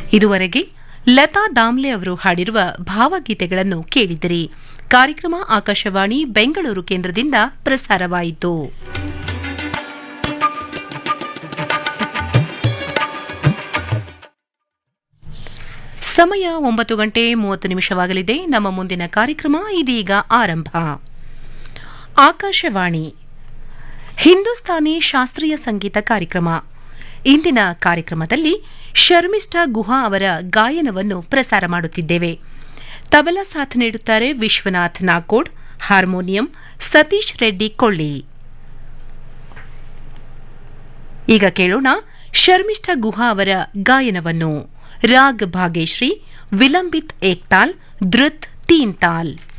ಇದುವರೆಗೆ ಲತಾ ದಾಮ್ಲೆ ಅವರು ಹಾಡಿರುವ ಭಾವಗೀತೆಗಳನ್ನು ಕೇಳಿದಿರಿ ಕಾರ್ಯಕ್ರಮ ಆಕಾಶವಾಣಿ ಬೆಂಗಳೂರು ಕೇಂದ್ರದಿಂದ ಪ್ರಸಾರವಾಯಿತು ಸಮಯ ಒಂಬತ್ತು ಗಂಟೆ ಮೂವತ್ತು ನಿಮಿಷವಾಗಲಿದೆ ನಮ್ಮ ಮುಂದಿನ ಕಾರ್ಯಕ್ರಮ ಇದೀಗ ಆರಂಭ ಆಕಾಶವಾಣಿ ಹಿಂದೂಸ್ತಾನಿ ಶಾಸ್ತ್ರೀಯ ಸಂಗೀತ ಕಾರ್ಯಕ್ರಮ ಇಂದಿನ ಕಾರ್ಯಕ್ರಮದಲ್ಲಿ ಶರ್ಮಿಷ್ಠಾ ಗುಹಾ ಅವರ ಗಾಯನವನ್ನು ಪ್ರಸಾರ ಮಾಡುತ್ತಿದ್ದೇವೆ ತಬಲಾ ಸಾಥ್ ನೀಡುತ್ತಾರೆ ವಿಶ್ವನಾಥ್ ನಾಕೋಡ್ ಹಾರ್ಮೋನಿಯಂ ಸತೀಶ್ ರೆಡ್ಡಿ ಕೊಳ್ಳಿ ಈಗ ಕೇಳೋಣ ಶರ್ಮಿಷ್ಠಾ ಗುಹಾ ಅವರ ಗಾಯನವನ್ನು ರಾಗ್ ಭಾಗೇಶ್ರೀ ವಿಲಂಬಿತ್ ಏಕ್ತಾಲ್ ಧೃತ್ ತೀನ್ ತಾಲ್